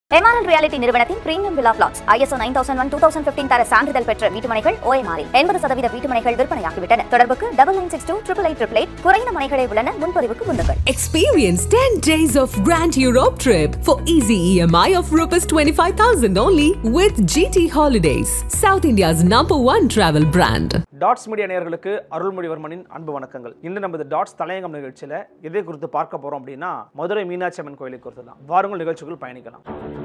MRL realty நிறுவனத்தின் premium villa flats ISO nine thousand one two thousand fifteen தர சான்றிதழ் பெற்ற வீட்டுமனைகள் ஓஎம்ஆரில் எண்பது சதவீத வீட்டுமனைகள் விற்பனையாகிவிட்டன தொடர்புக்கு double nine six two triple eight triple eight குறைந்த மனைகளே உள்ளன முன்பதிவுக்கு முந்துங்கள் Experience 10 days of Grand Europe trip for easy EMI of Rs 25,000 only with GT Holidays, South India's number one travel brand. Dots Media நேயர்களுக்கு அருள்மொழிவர்மனின் அன்பு வணக்கங்கள் இன்று நமது டாட்ஸ் தலையங்கம் நிகழ்ச்சியில் எதை குறித்து பார்க்க போறோம் அப்படின்னா மதுரை மீனாட்சி அம்மன் கோயிலை குறித்து தான் வாருங்கள் நிகழ்ச்சிக்குள் பயணிக்கலாம்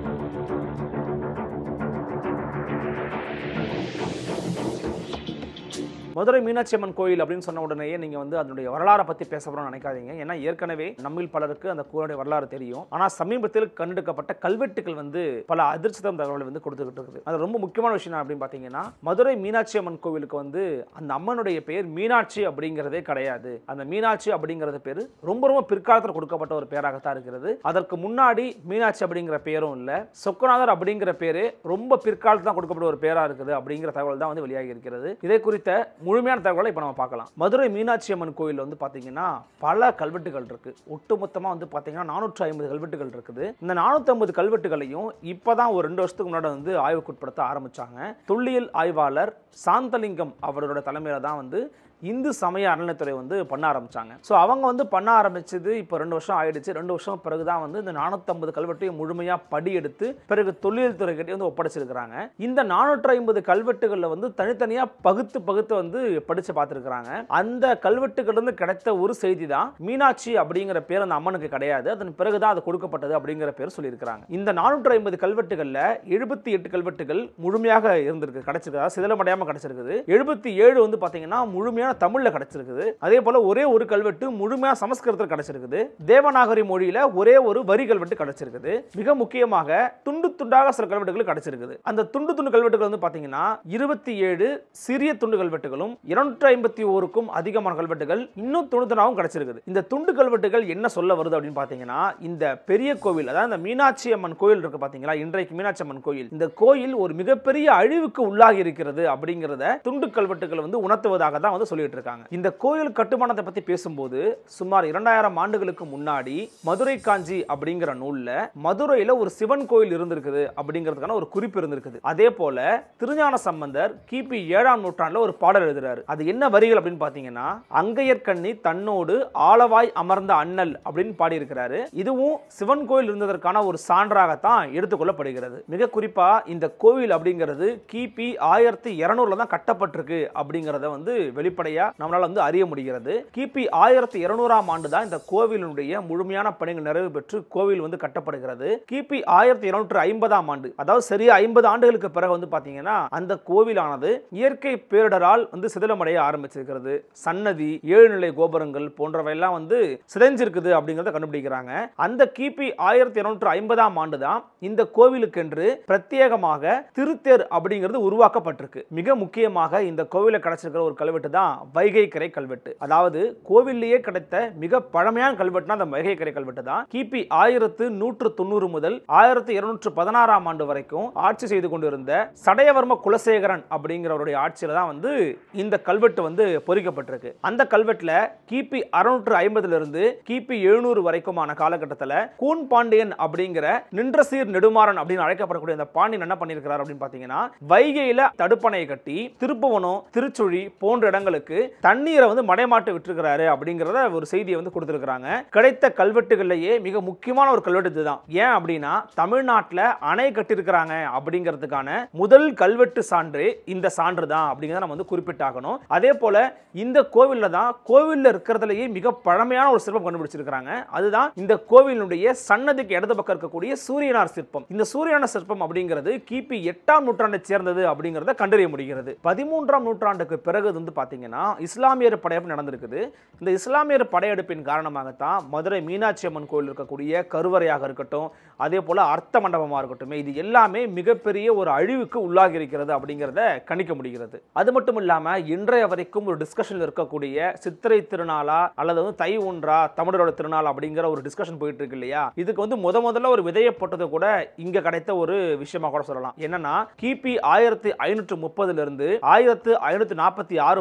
மதுரை மீனாட்சி அம்மன் கோயில் அப்படின்னு சொன்ன உடனேயே நீங்க வந்து அதனுடைய வரலாறை பத்தி பேச போறோம்னு நினைக்காதீங்க ஏன்னா ஏற்கனவே நம்மில் பலருக்கு அந்த கோயிலுடைய வரலாறு தெரியும் ஆனா சமீபத்தில் கண்டெடுக்கப்பட்ட கல்வெட்டுகள் வந்து பல அதிர்ச்சி தரும் தகவலை வந்து கொடுத்துக்கிட்டு இருக்குது அது ரொம்ப முக்கியமான விஷயம் என்ன அப்படின்னு பார்த்தீங்கன்னா மதுரை மீனாட்சி அம்மன் கோவிலுக்கு வந்து அந்த அம்மனுடைய பெயர் மீனாட்சி அப்படிங்கிறதே கிடையாது அந்த மீனாட்சி அப்படிங்கிறது பேர் ரொம்ப ரொம்ப பிற்காலத்தில் கொடுக்கப்பட்ட ஒரு பேராகத்தான் இருக்கிறது அதற்கு முன்னாடி மீனாட்சி அப்படிங்கிற பேரும் இல்லை சொக்கநாதர் அப்படிங்கிற பேரு ரொம்ப பிற்காலத்தில் தான் கொடுக்கப்பட்ட ஒரு பேரா இருக்குது அப்படிங்கிற தகவல் தான் வந்து வெளியாகி இருக்கிறது இதை குறித்த முழுமையான தகவலை இப்போ நம்ம பார்க்கலாம் மதுரை மீனாட்சி அம்மன் கோயில் வந்து பார்த்தீங்கன்னா பல கல்வெட்டுகள் இருக்கு ஒட்டுமொத்தமாக வந்து பார்த்தீங்கன்னா நானூற்றி ஐம்பது கல்வெட்டுகள் இருக்குது இந்த நானூற்றி ஐம்பது கல்வெட்டுகளையும் இப்போதான் ஒரு ரெண்டு வருஷத்துக்கு முன்னாடி வந்து ஆய்வுக்குட்படுத்த ஆரம்பிச்சாங்க தொல்லியல் ஆய்வாளர் சாந்தலிங்கம் அவரோட தலைமையில தான் வந்து இந்து சமய அறநிலைத்துறை வந்து பண்ண ஆரம்பிச்சாங்க ஸோ அவங்க வந்து பண்ண ஆரம்பிச்சது இப்போ ரெண்டு வருஷம் ஆயிடுச்சு ரெண்டு வருஷம் பிறகு தான் வந்து இந்த நானூற்றம்பது கல்வெட்டையும் முழுமையாக படி எடுத்து பிறகு தொல்லியல் துறை கிட்டே வந்து ஒப்படைச்சிருக்கிறாங்க இந்த நானூற்றி ஐம்பது கல்வெட்டுகளில் வந்து தனித்தனியாக பகுத்து பகுத்து வந்து படித்து பார்த்துருக்குறாங்க அந்த கல்வெட்டுகளிலிருந்து கிடைத்த ஒரு செய்தி தான் மீனாட்சி அப்படிங்கிற பேர் அந்த அம்மனுக்கு கிடையாது அதன் பிறகு தான் அது கொடுக்கப்பட்டது அப்படிங்கிற பேர் சொல்லியிருக்கிறாங்க இந்த நானூற்றி ஐம்பது கல்வெட்டுகளில் எழுபத்தி எட்டு கல்வெட்டுகள் முழுமையாக இருந்திருக்கு கிடைச்சிருக்கு அதாவது சிதிலமடையாமல் கிடைச்சிருக்குது எழுபத்தி ஏழு வந்து பார்த்தீங்கன்னா முழுமையான தமிழ்ல கிடைச்சிருக்குது அதே போல ஒரே ஒரு கல்வெட்டு முழுமையா சமஸ்கிருதத்தில் கிடைச்சிருக்குது தேவநாகரி மொழியில ஒரே ஒரு வரி கல்வெட்டு கிடைச்சிருக்குது மிக முக்கியமாக துண்டு துண்டாக சில கல்வெட்டுகள் கிடைச்சிருக்குது அந்த துண்டு துண்டு கல்வெட்டுகள் வந்து பாத்தீங்கன்னா இருபத்தி ஏழு சிறிய துண்டு கல்வெட்டுகளும் இருநூற்றி ஐம்பத்தி ஓருக்கும் அதிகமான கல்வெட்டுகள் இன்னும் துணுதுனாவும் கிடைச்சிருக்குது இந்த துண்டு கல்வெட்டுகள் என்ன சொல்ல வருது அப்படின்னு பாத்தீங்கன்னா இந்த பெரிய கோவில் அதாவது இந்த மீனாட்சி அம்மன் கோயில் இருக்கு பாத்தீங்களா இன்றைக்கு மீனாட்சி அம்மன் கோயில் இந்த கோயில் ஒரு மிகப்பெரிய அழிவுக்கு உள்ளாகி இருக்கிறது அப்படிங்கிறத துண்டு கல்வெட்டுகள் வந்து உணர்த்துவதாக தான் வந்து சொல்லிட்டு இருக்காங்க இந்த கோயில் கட்டுமானத்தை பத்தி பேசும்போது சுமார் இரண்டாயிரம் ஆண்டுகளுக்கு முன்னாடி மதுரை காஞ்சி அப்படிங்கிற நூல்ல மதுரையில ஒரு சிவன் கோயில் இருந்திருக்குது அப்படிங்கிறதுக்கான ஒரு குறிப்பு இருந்திருக்குது அதே போல திருஞான சம்பந்தர் கிபி ஏழாம் நூற்றாண்டுல ஒரு பாடல் எழுதுறாரு அது என்ன வரிகள் அப்படின்னு பாத்தீங்கன்னா அங்கையர்கண்ணி தன்னோடு ஆளவாய் அமர்ந்த அண்ணல் அப்படின்னு பாடியிருக்கிறாரு இதுவும் சிவன் கோயில் இருந்ததற்கான ஒரு சான்றாகத்தான் எடுத்துக்கொள்ளப்படுகிறது மிக குறிப்பா இந்த கோவில் அப்படிங்கிறது கிபி ஆயிரத்தி இருநூறுல தான் கட்டப்பட்டிருக்கு அப்படிங்கிறத வந்து வெளிப்படையா நம்மளால வந்து அறிய முடிகிறது கிபி ஆயிரத்தி இருநூறாம் ஆண்டு தான் இந்த கோவிலுடைய முழுமையான பணிகள் நிறைவு பெற்று கோவில் வந்து கட்டப்படுகிறது கிபி ஆயிரத்தி இருநூற்று ஐம்பதாம் ஆண்டு அதாவது சரியா ஐம்பது ஆண்டுகளுக்கு பிறகு வந்து பாத்தீங்கன்னா அந்த கோவிலானது இயற்கை பேரிடரால் வந்து சிதிலமடைய ஆரம்பிச்சிருக்கிறது சன்னதி ஏழு நிலை கோபுரங்கள் போன்றவையெல்லாம் வந்து சிதைஞ்சிருக்குது அப்படிங்கிறத கண்டுபிடிக்கிறாங்க அந்த கிபி ஆயிரத்தி இருநூற்று ஐம்பதாம் ஆண்டு தான் இந்த கோவிலுக்கென்று பிரத்யேகமாக திருத்தேர் அப்படிங்கிறது உருவாக்கப்பட்டிருக்கு மிக முக்கியமாக இந்த கோவில கிடைச்சிருக்கிற ஒரு கல்வெட்டு தான் வைகை கரை கல்வெட்டு அதாவது கோவிலேயே கிடைத்த மிக பழமையான கல்வெட்டுனா அந்த வைகை கரை கல்வெட்டு தான் கிபி ஆயிரத்து நூற்று தொண்ணூறு முதல் ஆயிரத்து இருநூற்று பதினாறாம் ஆண்டு வரைக்கும் ஆட்சி செய்து கொண்டிருந்த சடையவர்ம குலசேகரன் அப்படிங்கிறவருடைய ஆட்சியில தான் வந்து இந்த கல்வெட்டு வந்து பொறிக்கப்பட்டிருக்கு அந்த கல்வெட்டுல கிபி அறுநூற்று ஐம்பதுல இருந்து கிபி எழுநூறு வரைக்குமான காலகட்டத்தில் கூன் பாண்டியன் அப்படிங்கிற நின்றசீர் நெடுமாறன் அப்படின்னு அழைக்கப்படக்கூடிய அந்த பாண்டியன் என்ன பண்ணியிருக்கிறார் அப்படின்னு பாத்தீங்கன்னா வைகையில தடுப்பணையை கட்டி திருப்புவனம் திருச்சுழி போன்ற இடங்களுக்கு தண்ணீரை வந்து மடைமாட்டு விட்டுருக்கிறாரு அப்படிங்கிறத ஒரு செய்தியை வந்து கொடுத்துருக்காங்க கிடைத்த கல்வெட்டுகள்லயே மிக முக்கியமான ஒரு கல்வெட்டு இதுதான் ஏன் அப்படின்னா தமிழ்நாட்டில் அணை கட்டியிருக்கிறாங்க அப்படிங்கிறதுக்கான முதல் கல்வெட்டு சான்று இந்த சான்று தான் அப்படிங்கிறத நம்ம வந்து குறிப்பிட்டாகணும் அதே போல இந்த கோவில்ல தான் கோவில்ல இருக்கிறதுலயே மிக பழமையான ஒரு சிற்பம் கண்டுபிடிச்சிருக்கிறாங்க அதுதான் இந்த கோவிலுடைய சன்னதிக்கு இடது பக்கம் இருக்கக்கூடிய சூரியனார் சிற்பம் இந்த சூரியனார் சிற்பம் அப்படிங்கிறது கிபி எட்டாம் நூற்றாண்டை சேர்ந்தது அப்படிங்கிறத கண்டறிய முடிகிறது பதிமூன்றாம் நூற்றாண்டுக்கு பிறகு வந்து பார்த்தீங்கன்னா இஸ்லாமியர் படையெடுப்பு நடந்திருக்குது இந்த இஸ்லாமியர் படையெடுப்பின் காரணமாகத்தான் மதுரை மீனாட்சி அம்மன் கோயில் இருக்கக்கூடிய கருவறையாக இருக்கட்டும் அதே போல அர்த்த மண்டபமாக இருக்கட்டும் இது எல்லாமே மிகப்பெரிய ஒரு அழிவுக்கு உள்ளாகி இருக்கிறது அப்படிங்கிறத கணிக்க முடிகிறது அது மட்டும் இல்லாமல் இன்றைய வரைக்கும் ஒரு டிஸ்கஷனில் இருக்கக்கூடிய சித்திரை திருநாளா அல்லது வந்து தை ஒன்றா தமிழரோட திருநாள் அப்படிங்கிற ஒரு டிஸ்கஷன் போயிட்டு இருக்கு இல்லையா இதுக்கு வந்து முத முதல்ல ஒரு விதையை போட்டது கூட இங்க கிடைத்த ஒரு விஷயமா கூட சொல்லலாம் என்னன்னா கிபி ஆயிரத்தி ஐநூற்று முப்பதுல இருந்து ஆயிரத்து ஐநூத்தி நாற்பத்தி ஆறு வரைக்கும்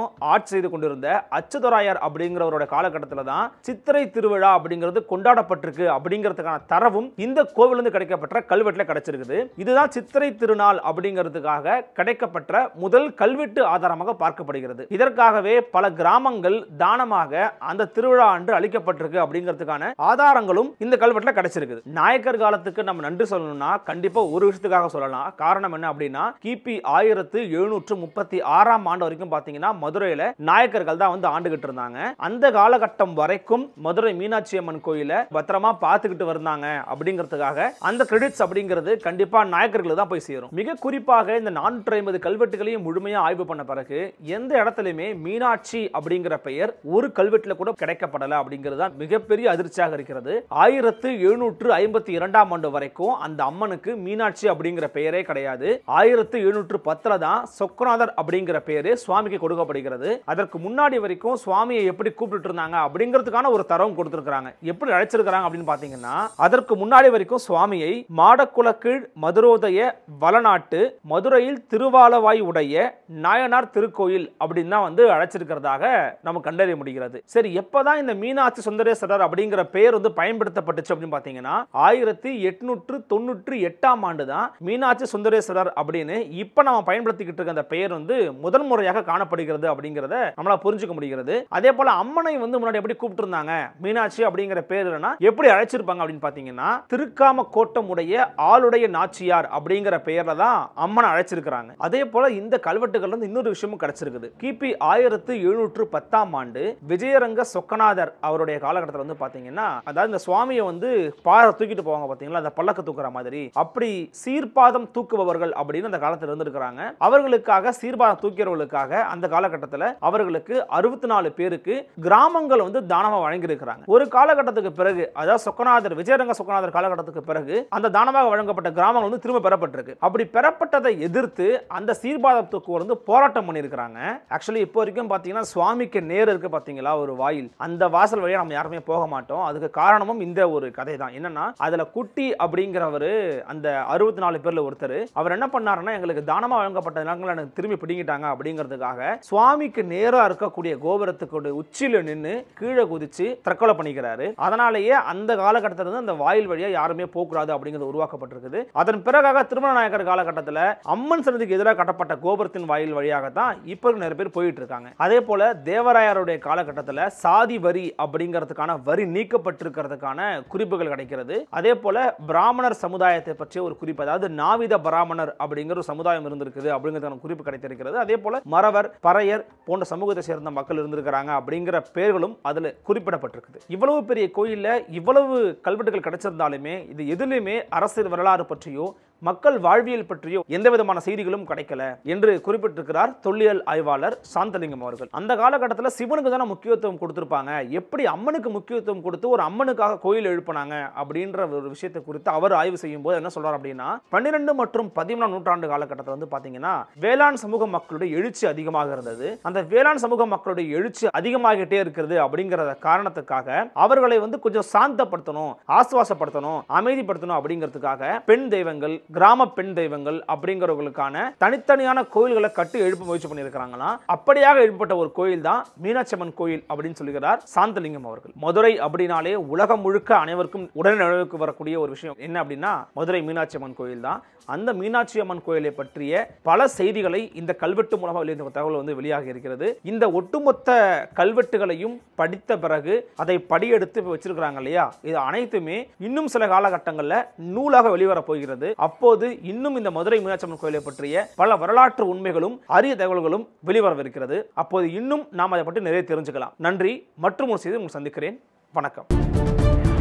ஆட்சி செய்து கொண்டிருந்த அச்சுதுராயர் அப்படிங்கிறவரோட காலகட்டத்தில் தான் சித்திரை திருவிழா அப்படிங்கிறது கொண்டாடப்பட்டிருக்கு அப்படிங்கிறதுக்கான தரவும் இந்த கோவிலிருந்து கிடைக்கப்பட்ட கல்வெட்டில் கிடைச்சிருக்குது இதுதான் சித்திரை திருநாள் அப்படிங்கிறதுக்காக கிடைக்கப்பட்ட முதல் கல்வெட்டு ஆதாரமாக பார்க்கப்படுகிறது இதற்காகவே பல கிராமங்கள் தானமாக அந்த திருவிழா அன்று அளிக்கப்பட்டிருக்கு அப்படிங்கிறதுக்கான ஆதாரங்களும் இந்த கல்வெட்டில் கிடைச்சிருக்குது நாயக்கர் காலத்துக்கு நம்ம நன்றி சொல்லணும்னா கண்டிப்பா ஒரு விஷயத்துக்காக சொல்லலாம் காரணம் என்ன அப்படின்னா கிபி ஆயிரத்து எழுநூற்று முப்பத்தி ஆறாம் ஆண்டு வரைக்கும் பாத்தீங்கன்னா மதுரையில நாயக்கர்கள் தான் வந்து ஆண்டுகிட்டு இருந்தாங்க அந்த காலகட்டம் வரைக்கும் மதுரை மீனாட்சி அம்மன் கோயில பத்திரமா பார்த்துக்கிட்டு வந்தாங்க அப்படிங்கிறதுக்காக அந்த கிரெடிட்ஸ் அப்படிங்கிறது கண்டிப்பா நாயக்கர்களுக்கு தான் போய் சேரும் மிக குறிப்பாக இந்த நானூற்றி ஐம்பது கல்வெட்டுகளையும் முழுமையா ஆய்வு பண்ண பிறகு எந்த இடத்துலயுமே மீனாட்சி அப்படிங்கிற பெயர் ஒரு கல்வெட்டுல கூட கிடைக்கப்படல அப்படிங்கிறது தான் மிகப்பெரிய அதிர்ச்சியாக இருக்கிறது ஆயிரத்து எழுநூற்று ஐம்பத்தி இரண்டாம் ஆண்டு வரைக்கும் அந்த அம்மனுக்கு மீனாட்சி அப்படிங்கிற பெயரே கிடையாது ஆயிரத்து எழுநூற்று பத்துல தான் சொக்கநாதர் அப்படிங்கிற பெயரு சுவாமிக்கு கொடுக்கப்படுகிறது அதற்கு முன்னாடி வரைக்கும் சுவாமியை எப்படி கூப்பிட்டு இருந்தாங்க அப்படிங்கிறதுக்கான ஒரு தரவும் கொடுத்திருக்காங்க எப்படி அழைச்சிருக்காங்க அப்படின்னு பாத்தீங்கன்னா அதற்கு முன்னாடி வரைக்கும் சுவாமியை மாடக்குளக்கீழ் மதுரோதய வளநாட்டு மதுரையில் திருவாலவாய் உடைய நாயனார் திருக்கோயில் அப்படின்னு தான் வந்து அழைச்சிருக்கிறதாக நம்ம கண்டறிய முடிகிறது சரி எப்பதான் இந்த மீனாட்சி சுந்தரேஸ்வரர் அப்படிங்கிற பெயர் வந்து பயன்படுத்தப்பட்டுச்சு அப்படின்னு பாத்தீங்கன்னா ஆயிரத்தி எட்நூற்று தொண்ணூற்று எட்டாம் ஆண்டு தான் மீனாட்சி சுந்தரேஸ்வரர் அப்படின்னு இப்ப நம்ம பயன்படுத்திக்கிட்டு இருக்க அந்த பெயர் வந்து முதல் முறையாக காணப்படுகிறது அப்படிங்கிறத நம்மளால புரிஞ்சுக்க முடிகிறது அதே போல அம்மனை வந்து முன்னாடி எப்படி கூப்பிட்டு இருந்தாங்க மீனாட்சி அப்படிங்கிற பேர் இல்லைன்னா எப்படி அழைச்சிருப்பாங்க அப்படின்னு பாத்தீங்கன்னா திருக்காம கோட்டமுடைய ஆளுடைய நாச்சியார் அப்படிங்கிற பெயர்ல தான் அம்மனை அழைச்சிருக்கிறாங்க அதே போல இந்த கல்வெட்டுகள் வந்து இன்னொரு விஷயமும் கிடைச்சிருக்குது கிபி ஆயிரத்து எழுநூற்று பத்தாம் ஆண்டு விஜயரங்க சொக்கநாதர் அவருடைய காலகட்டத்தில் வந்து பாத்தீங்கன்னா அதாவது இந்த சுவாமியை வந்து பாறை தூக்கிட்டு போவாங்க பாத்தீங்களா அந்த பல்லக்கு தூக்குற மாதிரி அப்படி சீர்பாதம் தூக்குபவர்கள் அப்படின்னு அந்த காலத்தில் இருந்திருக்கிறாங்க அவர்களுக்காக சீர்பாதம் தூக்கிறவர்களுக்காக அந்த காலகட்டத்தில் அவர்களுக்கு அறுபத்தி நாலு பேருக்கு கிராமங்கள் வந்து தானமாக வழங்கியிருக்கிறாங்க ஒரு காலகட்டத்துக்கு பிறகு அதாவது சொக்கநாதர் விஜயரங்க சொக்கநாதர் காலகட்டத்துக்கு பிறகு அந்த தானமாக வழங்கப்பட்ட கிராமங்கள் வந்து திரும்ப பெறப்பட்டிருக்கு அப்படி பெறப்பட்டதை எதிர்த்து அந்த சீர்பாதம் தூக்குவர் வந்து போராட்டம் பண்ணியிருக்கிறாங்க ஆக்சுவலி இப்போ வரைக்கும் பார்த்தீங்கன்னா சுவாமிக்கு நேர் இருக்கு பார்த்தீங்களா ஒரு வாயில் அந்த வாசல் வழியாக நம்ம யாருமே போக மாட்டோம் அதுக்கு காரணமும் இந்த ஒரு கதை தான் என்னன்னா அதுல குட்டி அப்படிங்கிறவர் அந்த அறுபத்தி நாலு பேர்ல ஒருத்தர் அவர் என்ன பண்ணாருன்னா எங்களுக்கு தானமா வழங்கப்பட்ட நிலங்களை எனக்கு திரும்பி பிடிங்கிட்டாங்க அப்படிங்கிறதுக்காக சுவாமிக்கு நேரா இருக்கக்கூடிய கோபுரத்துக்கு உச்சியில நின்று கீழே குதிச்சு தற்கொலை பண்ணிக்கிறாரு அதனாலேயே அந்த காலகட்டத்தில் இருந்து அந்த வாயில் வழியா யாருமே போகக்கூடாது அப்படிங்கிறது உருவாக்கப்பட்டிருக்குது அதன் பிறகாக திருமண நாயக்கர் காலகட்டத்தில் அம்மன் சன்னதிக்கு எதிராக கட்டப்பட்ட கோபுரத்தின் வாயில் வழியாக தான் இப்போ நிறைய பேர் போயிட்டு இருக்காங்க அதே போல தேவராயருடைய காலகட்டத்தில் சாதி வரி அப்படிங்கிறதுக்கான வரி நீக்கப்பட்டிருக்கிறதுக்கான குறிப்புகள் கிடைக்கிறது அதே போல பிராமணர் சமுதாயத்தை பற்றிய ஒரு குறிப்பு அதாவது நாவித பிராமணர் அப்படிங்கிற ஒரு சமுதாயம் இருந்திருக்குது அப்படிங்கிறதுக்கான குறிப்பு கிடைத்திருக்கிறது அதே போல மறவர் பறையர் போன்ற சமூகத்தை சேர்ந்த மக்கள் இருந்திருக்கிறாங்க அப்படிங்கிற பெயர்களும் அதுல குறிப்பிடப்பட்டிருக்குது இவ்வளவு பெரிய கோயில்ல இவ்வளவு கல்வெட்டுகள் கிடைச்சிருந்தாலுமே இது எதுலையுமே அரசியல் வரலாறு பற்றியோ மக்கள் வாழ்வியல் பற்றியோ எந்த விதமான செய்திகளும் கிடைக்கல என்று குறிப்பிட்டிருக்கிறார் தொல்லியல் ஆய்வாளர் சாந்தலிங்கம் அவர்கள் அந்த காலகட்டத்தில் சிவனுக்கு தானே முக்கியத்துவம் கொடுத்திருப்பாங்க எப்படி அம்மனுக்கு முக்கியத்துவம் கொடுத்து ஒரு அம்மனுக்காக கோயில் எழுப்பினாங்க அப்படின்ற ஒரு விஷயத்தை குறித்து அவர் ஆய்வு செய்யும் போது என்ன சொல்றார் அப்படின்னா பன்னிரெண்டு மற்றும் பதிமூணாம் நூற்றாண்டு காலகட்டத்தில் வந்து பாத்தீங்கன்னா வேளாண் சமூக மக்களுடைய எழுச்சி அதிகமாக இருந்தது அந்த வேளாண் சமூக மக்களுடைய எழுச்சி அதிகமாகிட்டே இருக்கிறது அப்படிங்கிற காரணத்துக்காக அவர்களை வந்து கொஞ்சம் சாந்தப்படுத்தணும் ஆசுவாசப்படுத்தணும் அமைதிப்படுத்தணும் அப்படிங்கிறதுக்காக பெண் தெய்வங்கள் கிராம பெண் தெய்வங்கள் அப்படிங்கிறவர்களுக்கான தனித்தனியான கோயில்களை கட்டி எழுப்ப முயற்சி பண்ணியிருக்கிறாங்களாம் அப்படியாக எழுப்பப்பட்ட ஒரு கோயில் தான் மீனாட்சி அம்மன் கோயில் அப்படின்னு சொல்லுகிறார் சாந்தலிங்கம் அவர்கள் மதுரை அப்படின்னாலே உலகம் முழுக்க அனைவருக்கும் உடனே நினைவுக்கு வரக்கூடிய ஒரு விஷயம் என்ன அப்படின்னா மதுரை மீனாட்சி அம்மன் கோயில் தான் அந்த மீனாட்சி அம்மன் கோயிலை பற்றிய பல செய்திகளை இந்த கல்வெட்டு மூலமாக வெளியிருந்த தகவல் வந்து வெளியாகி இருக்கிறது இந்த ஒட்டுமொத்த கல்வெட்டுகளையும் படித்த பிறகு அதை படியெடுத்து இப்ப வச்சிருக்கிறாங்க இல்லையா இது அனைத்துமே இன்னும் சில காலகட்டங்களில் நூலாக வெளிவர போகிறது அப்போது இன்னும் இந்த மதுரை மீனாட்சி அம்மன் கோயிலை பற்றிய பல வரலாற்று உண்மைகளும் அரிய தகவல்களும் வெளிவரவிருக்கிறது அப்போது இன்னும் நாம் அதை பற்றி நிறைய தெரிஞ்சுக்கலாம் நன்றி மற்றும் ஒரு செய்தி உங்களை சந்திக்கிறேன் வணக்கம்